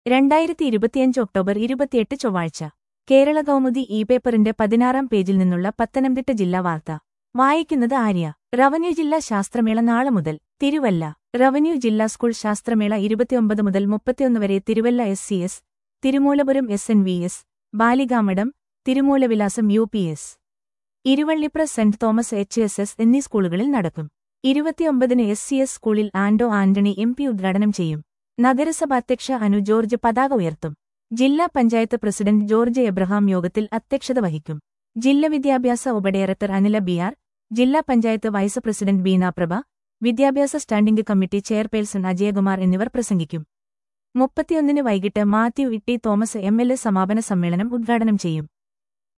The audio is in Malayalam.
രണ്ടായിരത്തി ഇരുപത്തിയഞ്ച് ഒക്ടോബർ ഇരുപത്തിയെട്ട് ചൊവ്വാഴ്ച കേരള കൗമുദി ഇ പേപ്പറിന്റെ പതിനാറാം പേജിൽ നിന്നുള്ള പത്തനംതിട്ട ജില്ലാ വാർത്ത വായിക്കുന്നത് ആര്യ റവന്യൂ ജില്ലാ ശാസ്ത്രമേള നാളെ മുതൽ തിരുവല്ല റവന്യൂ ജില്ലാ സ്കൂൾ ശാസ്ത്രമേള ഇരുപത്തിയൊമ്പത് മുതൽ മുപ്പത്തിയൊന്ന് വരെ Thiruvalla S C S Thirumoolapuram S N V S Balikamadom Thirumoolavilasam U P S Iruvellipra saint Thomas H S S എന്നീ സ്കൂളുകളിൽ നടക്കും ഇരുപത്തിയൊമ്പതിന് എസ് സി എസ് സ്കൂളിൽ ആൻഡോ ആന്റണി എം പി ഉദ്ഘാടനം ചെയ്യും നഗരസഭാധ്യക്ഷ അനു ജോർജ് പതാക ഉയർത്തും ജില്ലാ പഞ്ചായത്ത് പ്രസിഡന്റ് ജോർജ് എബ്രഹാം യോഗത്തിൽ അധ്യക്ഷത വഹിക്കും ജില്ലാ വിദ്യാഭ്യാസ ഉപഡയറക്ടർ അനില ബിയാർ ജില്ലാ പഞ്ചായത്ത് വൈസ് പ്രസിഡന്റ് ബീനാപ്രഭ വിദ്യാഭ്യാസ സ്റ്റാൻഡിംഗ് കമ്മിറ്റി ചെയർപേഴ്സൺ അജയകുമാർ എന്നിവർ പ്രസംഗിക്കും മുപ്പത്തിയൊന്നിന് വൈകിട്ട് Mathew Itty Thomas M L A സമാപന സമ്മേളനം ഉദ്ഘാടനം ചെയ്യും